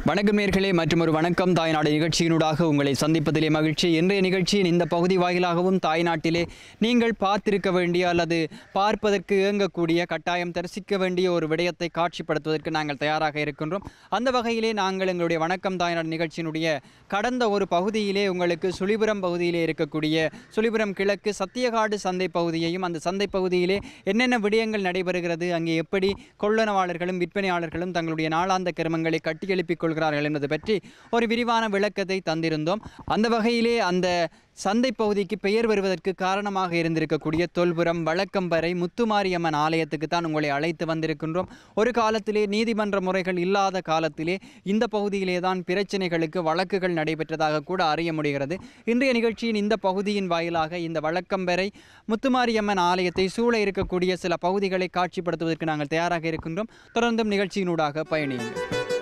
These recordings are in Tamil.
வணக்கம் நேர்களே மற்றும் ஒரு வணக்கம் தாய்நாடு நிகழ்ச்சியினூடாக உங்களை சந்திப்பதிலே மகிழ்ச்சி இன்றைய நிகழ்ச்சியின் இந்த பகுதி வாயிலாகவும் தாய்நாட்டிலே நீங்கள் பார்த்திருக்க வேண்டிய அல்லது பார்ப்பதற்கு இயங்கக்கூடிய கட்டாயம் தரிசிக்க வேண்டிய ஒரு விடயத்தை காட்சிப்படுத்துவதற்கு நாங்கள் தயாராக இருக்கின்றோம் அந்த வகையிலே நாங்கள் எங்களுடைய வணக்கம் தாய்நாடு நிகழ்ச்சியினுடைய கடந்த ஒரு பகுதியிலே உங்களுக்கு சுழிபுரம் பகுதியிலே இருக்கக்கூடிய சுழிபுரம் கிழக்கு சத்தியகாடு சந்தை பகுதியையும் அந்த சந்தை பகுதியிலே என்னென்ன விடயங்கள் நடைபெறுகிறது அங்கே எப்படி கொள்ளனவாளர்களும் விற்பனையாளர்களும் தங்களுடைய நாளாந்த கிரமங்களை கட்டியெழுப்பிக் கொள்கிறார்கள் என்பது பற்றி ஒரு விரிவான விளக்கத்தை தந்திருந்தோம் அந்த வகையிலே அந்த சந்தை பகுதிக்கு பெயர் வருவதற்கு காரணமாக இருந்திருக்கக்கூடிய தொல்புரம் வழக்கம்பறை முத்துமாரியம்மன் ஆலயத்துக்கு தான் உங்களை அழைத்து வந்திருக்கின்றோம் ஒரு காலத்திலே நீதிமன்ற முறைகள் இல்லாத காலத்திலே இந்த பகுதியிலே தான் பிரச்சனைகளுக்கு வழக்குகள் நடைபெற்றதாக கூட அறிய முடிகிறது இன்றைய நிகழ்ச்சியின் இந்த பகுதியின் வாயிலாக இந்த வழக்கம்பறை முத்துமாரியம்மன் ஆலயத்தை சூழ இருக்கக்கூடிய சில பகுதிகளை காட்சிப்படுத்துவதற்கு நாங்கள் தயாராக இருக்கின்றோம் தொடர்ந்தும் நிகழ்ச்சியினூடாக பயணியுங்கள்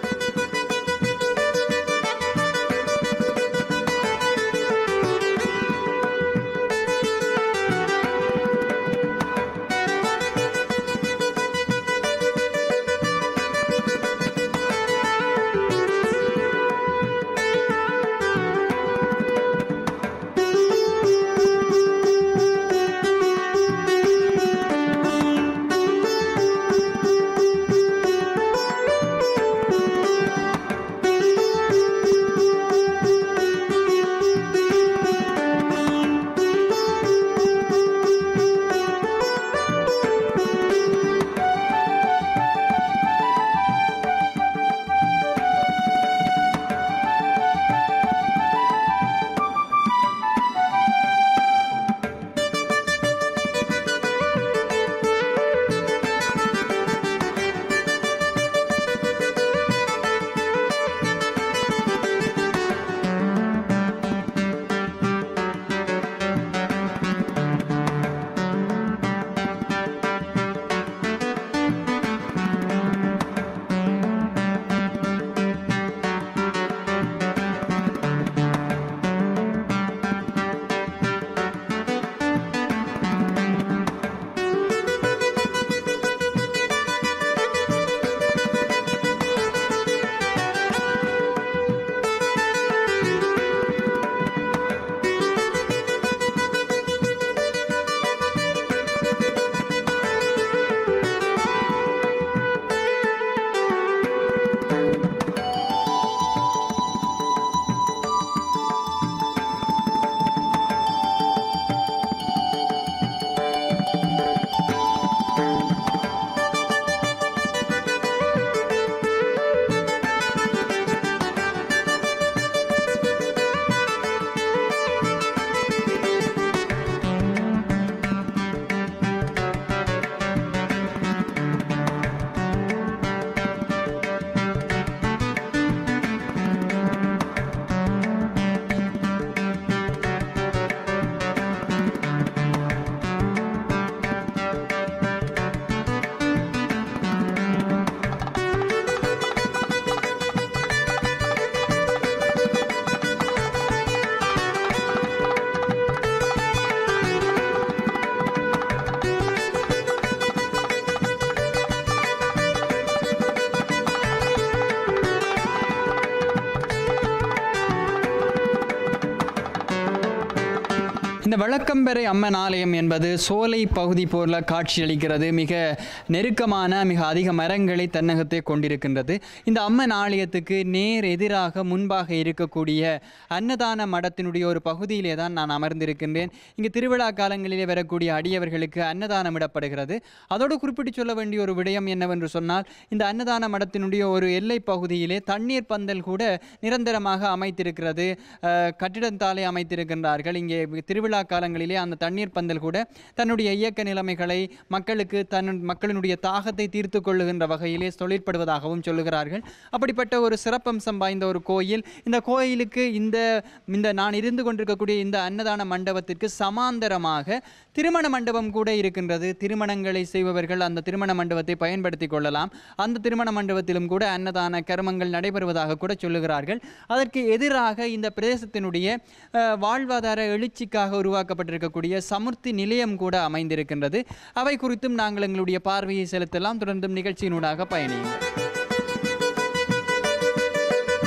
இந்த வழக்கம்பெறை அம்மன் ஆலயம் என்பது சோலை பகுதி போல காட்சியளிக்கிறது மிக நெருக்கமான மிக அதிக மரங்களை தன்னகத்தை கொண்டிருக்கின்றது இந்த அம்மன் ஆலயத்துக்கு நேர் எதிராக முன்பாக இருக்கக்கூடிய அன்னதான மடத்தினுடைய ஒரு பகுதியிலே தான் நான் அமர்ந்திருக்கின்றேன் இங்கு திருவிழா காலங்களிலே வரக்கூடிய அடியவர்களுக்கு அன்னதானம் இடப்படுகிறது அதோடு குறிப்பிட்டு சொல்ல வேண்டிய ஒரு விடயம் என்னவென்று சொன்னால் இந்த அன்னதான மடத்தினுடைய ஒரு எல்லை பகுதியிலே தண்ணீர் பந்தல் கூட நிரந்தரமாக அமைத்திருக்கிறது அஹ், கட்டிடத்தாலே அமைத்திருக்கின்றார்கள் இங்கே திருவிழா காலங்களிலே அந்த தண்ணீர் பந்தல் கூட தன்னுடைய இயக்க நிலைமைகளை மக்களுக்கு தன் மக்களினுடைய தாகத்தை தீர்த்து கொள்ளுகின்ற வகையிலே தொழிற்படுவதாகவும் சொல்லுகிறார்கள் அப்படிப்பட்ட ஒரு சிறப்பம்சம் வாய்ந்த ஒரு கோயில் இந்த கோயிலுக்கு இந்த இந்த நான் இருந்து கொண்டிருக்கக்கூடிய இந்த அன்னதான மண்டபத்திற்கு சமாந்தரமாக திருமண மண்டபம் கூட இருக்கின்றது திருமணங்களை செய்பவர்கள் அந்த திருமண மண்டபத்தை பயன்படுத்தி கொள்ளலாம் அந்த திருமண மண்டபத்திலும் கூட அன்னதான கர்மங்கள் நடைபெறுவதாக கூட சொல்லுகிறார்கள் அதற்கு எதிராக இந்த பிரதேசத்தினுடைய அஹ், வாழ்வாதார எழுச்சிக்காக உருவாக்கப்பட்டிருக்கக்கூடிய சமுர்த்தி நிலையம் கூட அமைந்திருக்கின்றது அவை குறித்தும் நாங்கள் எங்களுடைய பார்வையை செலுத்தலாம் தொடர்ந்தும் நிகழ்ச்சியினூடாக பயணியுங்கள்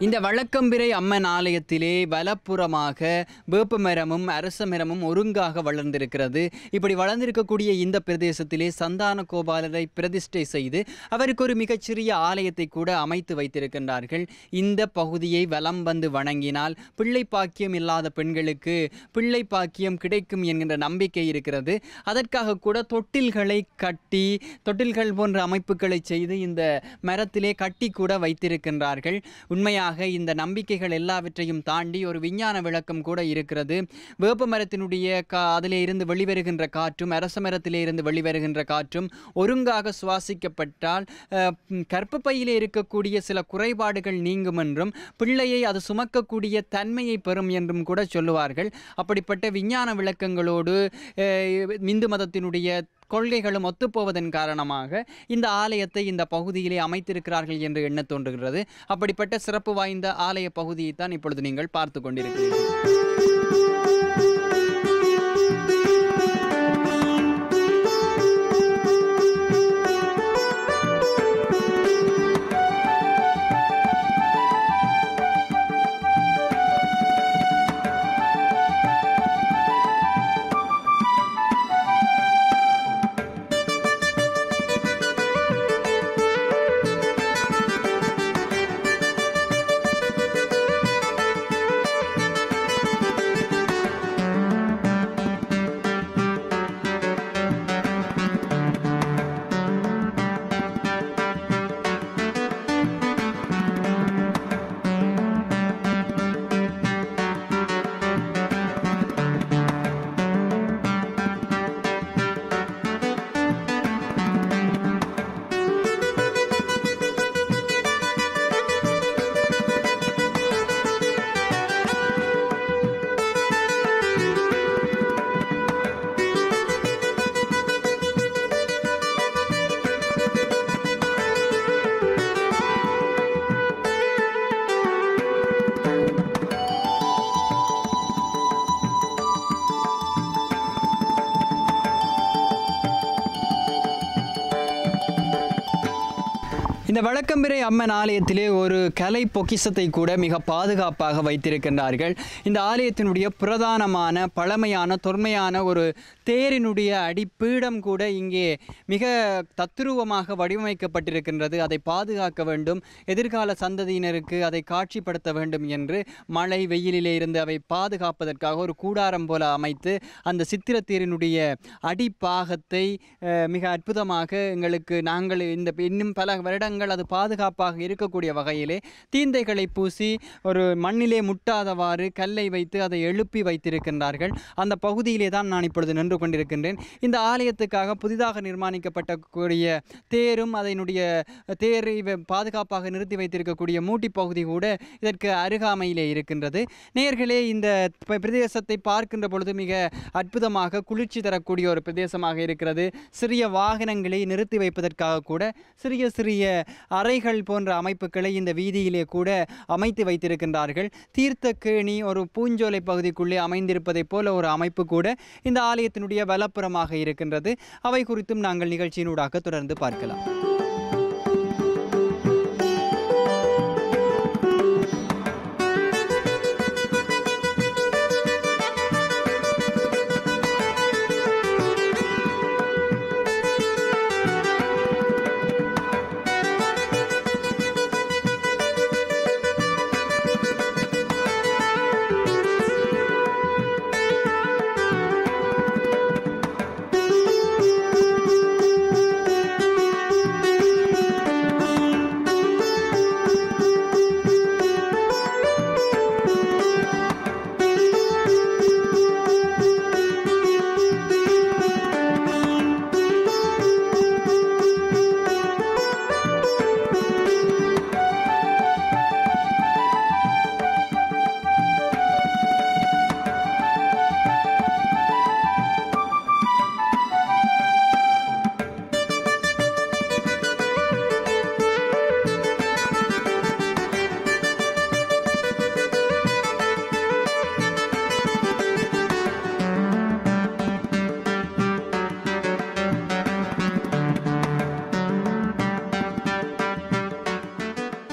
இந்த வழக்கம்பிறை அம்மன் ஆலயத்திலே வலப்புறமாக வேப்ப மரமும் அரச மரமும் ஒருங்காக வளர்ந்திருக்கிறது இப்படி வளர்ந்திருக்கக்கூடிய இந்த பிரதேசத்திலே சந்தான கோபாலரை பிரதிஷ்டை செய்து அவருக்கு ஒரு மிகச்சிறிய ஆலயத்தை கூட அமைத்து வைத்திருக்கின்றார்கள் இந்த பகுதியை வலம் வந்து வணங்கினால் பிள்ளை பாக்கியம் இல்லாத பெண்களுக்கு பிள்ளை பாக்கியம் கிடைக்கும் என்கின்ற நம்பிக்கை இருக்கிறது அதற்காக கூட தொட்டில்களை கட்டி தொட்டில்கள் போன்ற அமைப்புகளை செய்து இந்த மரத்திலே கட்டி கூட வைத்திருக்கின்றார்கள் உண்மையாக இந்த நம்பிக்கைகள் எல்லாவற்றையும் தாண்டி ஒரு விஞ்ஞான விளக்கம் கூட இருக்கிறது வேப்ப மரத்தினுடைய கா அதிலே இருந்து வெளிவருகின்ற காற்றும் அரச மரத்திலே இருந்து வெளிவருகின்ற காற்றும் ஒருங்காக சுவாசிக்கப்பட்டால் அஹ், ம், கர்ப்பப்பையிலே இருக்கக்கூடிய சில குறைபாடுகள் நீங்கும் என்றும் பிள்ளையை அது சுமக்கக்கூடிய தன்மையை பெறும் என்றும் கூட சொல்லுவார்கள் அப்படிப்பட்ட விஞ்ஞான விளக்கங்களோடு அஹ், இந்து மதத்தினுடைய கொள்கைகளும் ஒத்துப்போவதன் காரணமாக இந்த ஆலயத்தை இந்த பகுதியிலே அமைத்திருக்கிறார்கள் என்று எண்ணத் தோன்றுகிறது அப்படிப்பட்ட சிறப்பு வாய்ந்த ஆலய பகுதியை தான் இப்பொழுது நீங்கள் பார்த்து கொண்டிருக்கிறீர்கள் இந்த வழக்கம்பிறை அம்மன் ஆலயத்திலே ஒரு கலை பொக்கிஷத்தை கூட மிக பாதுகாப்பாக வைத்திருக்கின்றார்கள் இந்த ஆலயத்தினுடைய பிரதானமான பழமையான தொன்மையான ஒரு தேரினுடைய அடிப்பீடம் கூட இங்கே மிக தத்துருவமாக வடிவமைக்கப்பட்டிருக்கின்றது அதை பாதுகாக்க வேண்டும் எதிர்கால சந்ததியினருக்கு அதை காட்சிப்படுத்த வேண்டும் என்று மழை வெயிலிலே இருந்து அவை பாதுகாப்பதற்காக ஒரு கூடாரம் போல அமைத்து அந்த சித்திரத்தேரினுடைய அடிப்பாகத்தை அஹ், மிக அற்புதமாக எங்களுக்கு நாங்கள் இந்த இன்னும் பல வருடங்கள் அது பாதுகாப்பாக இருக்கக்கூடிய வகையிலே தீந்தைகளை பூசி ஒரு மண்ணிலே முட்டாதவாறு கல்லை வைத்து அதை எழுப்பி வைத்திருக்கின்றார்கள் அந்த பகுதியிலே தான் நான் இப்பொழுது நின்று கொண்டிருக்கின்றேன் இந்த ஆலயத்துக்காக புதிதாக நிர்மாணிக்கப்பட்ட கூடிய தேரும் அதனுடைய தேரை வ- பாதுகாப்பாக நிறுத்தி வைத்திருக்கக்கூடிய மூட்டி பகுதி கூட இதற்கு அருகாமையிலே இருக்கின்றது நேர்களே இந்த ப- பிரதேசத்தை பார்க்கின்ற பொழுது மிக அற்புதமாக குளிர்ச்சி தரக்கூடிய ஒரு பிரதேசமாக இருக்கிறது சிறிய வாகனங்களை நிறுத்தி வைப்பதற்காக கூட சிறிய சிறிய அறைகள் போன்ற அமைப்புகளை இந்த வீதியிலே கூட அமைத்து வைத்திருக்கின்றார்கள் தீர்த்தக்கேணி ஒரு பூஞ்சோலை பகுதிக்குள்ளே அமைந்திருப்பதைப் போல ஒரு அமைப்பு கூட இந்த ஆலயத்தினுடைய வலப்புறமாக இருக்கின்றது அவை குறித்தும் நாங்கள் நிகழ்ச்சியினூடாக தொடர்ந்து பார்க்கலாம்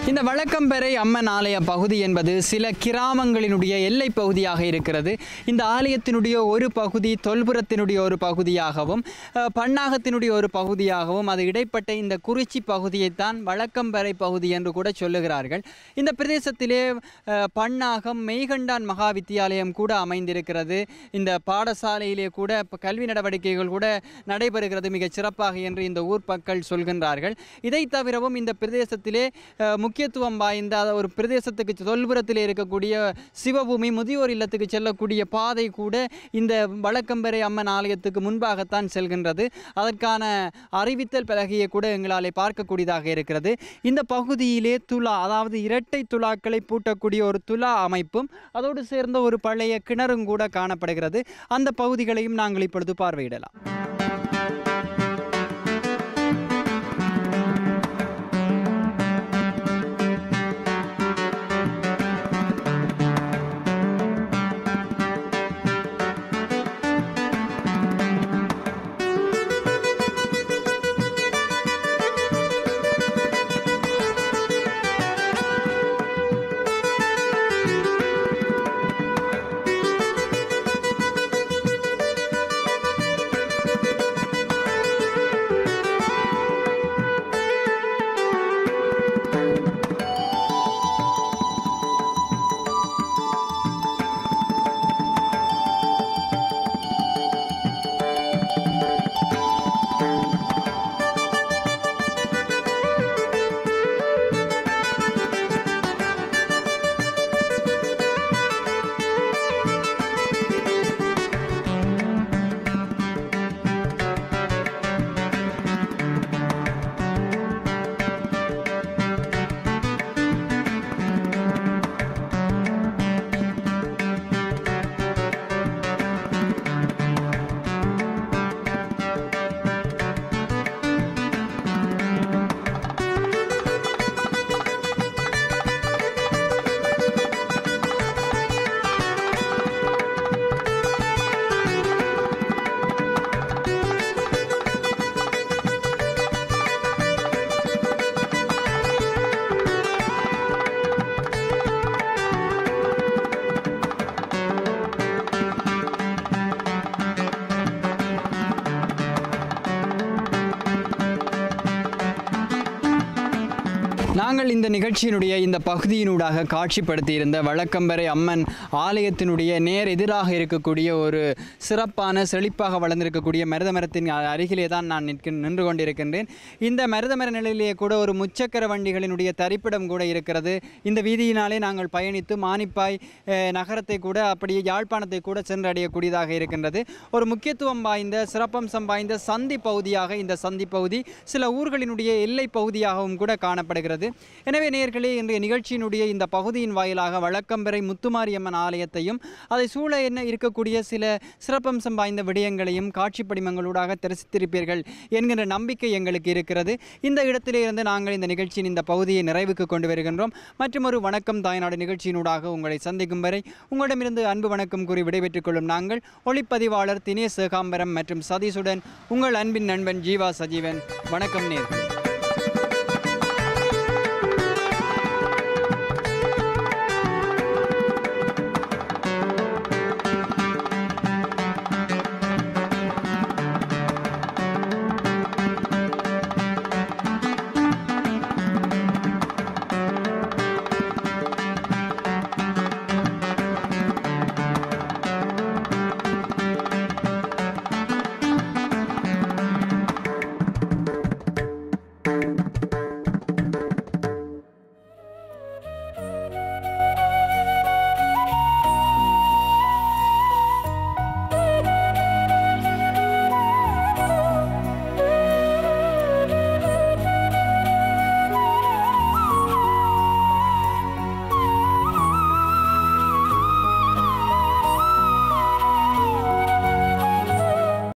இந்த வழக்கம்பெறை அம்மன் ஆலய பகுதி என்பது சில கிராமங்களினுடைய எல்லை பகுதியாக இருக்கிறது இந்த ஆலயத்தினுடைய ஒரு பகுதி தொல்புரத்தினுடைய ஒரு பகுதியாகவும் அஹ், பன்னாகத்தினுடைய ஒரு பகுதியாகவும் அது இடைப்பட்ட இந்த குறிச்சி பகுதியைத்தான் வழக்கம்பெறை பகுதி என்று கூட சொல்லுகிறார்கள் இந்த பிரதேசத்திலே அஹ், பன்னாகம் மெய்கண்டான் மகா வித்தியாலயம் கூட அமைந்திருக்கிறது இந்த பாடசாலையிலே கூட இப்ப கல்வி நடவடிக்கைகள் கூட நடைபெறுகிறது மிகச் சிறப்பாக என்று இந்த ஊர் மக்கள் சொல்கின்றார்கள் இதை தவிரவும் இந்த பிரதேசத்திலே அஹ், முக்கியத்துவம் வாய்ந்த அத ஒரு பிரதேசத்துக்கு தொல்புறத்திலே இருக்கக்கூடிய சிவபூமி முதியோர் இல்லத்துக்கு செல்லக்கூடிய பாதை கூட இந்த வழக்கம்பெறை அம்மன் ஆலயத்துக்கு முன்பாகத்தான் செல்கின்றது அதற்கான அறிவித்தல் பலகையை கூட எங்களாலே பார்க்கக்கூடியதாக இருக்கிறது இந்த பகுதியிலே துலா அதாவது இரட்டை துலாக்களை பூட்டக்கூடிய ஒரு துலா அமைப்பும் அதோடு சேர்ந்த ஒரு பழைய கிணறும் கூட காணப்படுகிறது அந்த பகுதிகளையும் நாங்கள் இப்பொழுது பார்வையிடலாம் நாங்கள் இந்த நிகழ்ச்சியினுடைய இந்த பகுதியினூடாக காட்சிப்படுத்தியிருந்த வழக்கம்பெறை அம்மன் ஆலயத்தினுடைய நேர் எதிராக இருக்கக்கூடிய ஒரு சிறப்பான செழிப்பாக வளர்ந்திருக்கக்கூடிய மருத மரத்தின் அ- அருகிலே தான் நான் நிற்க நின்று கொண்டிருக்கின்றேன் இந்த மருத மர நிலையிலேயே கூட ஒரு முச்சக்கர வண்டிகளினுடைய தரிப்பிடம் கூட இருக்கிறது இந்த வீதியினாலே நாங்கள் பயணித்து மானிப்பாய் அஹ், நகரத்தை கூட அப்படியே யாழ்ப்பாணத்தை கூட சென்றடையக்கூடியதாக இருக்கின்றது ஒரு முக்கியத்துவம் வாய்ந்த சிறப்பம்சம் வாய்ந்த சந்தி பகுதியாக இந்த சந்தி பகுதி சில ஊர்களினுடைய எல்லை பகுதியாகவும் கூட காணப்படுகிறது எனவே நேர்களே இன்றைய நிகழ்ச்சியினுடைய இந்த பகுதியின் வாயிலாக வழக்கம்பெறை முத்துமாரியம்மன் ஆலயத்தையும் அதை சூழ என்ன இருக்கக்கூடிய சில சிறப்பம்சம் வாய்ந்த விடயங்களையும் காட்சி படிமங்களூடாக தரிசித்திருப்பீர்கள் என்கின்ற நம்பிக்கை எங்களுக்கு இருக்கிறது இந்த இடத்திலே இருந்து நாங்கள் இந்த நிகழ்ச்சியின் இந்த பகுதியை நிறைவுக்கு கொண்டு வருகின்றோம் மற்றும் ஒரு வணக்கம் தாய்நாடு நிகழ்ச்சியினூடாக உங்களை சந்திக்கும் வரை உங்களிடமிருந்து அன்பு வணக்கம் கூறி விடைபெற்றுக் கொள்ளும் நாங்கள் ஒளிப்பதிவாளர் தினேஷ் சேகாம்பரம் மற்றும் சதீஷுடன் உங்கள் அன்பின் நண்பன் ஜீவா சஜீவன் வணக்கம் நேர்களே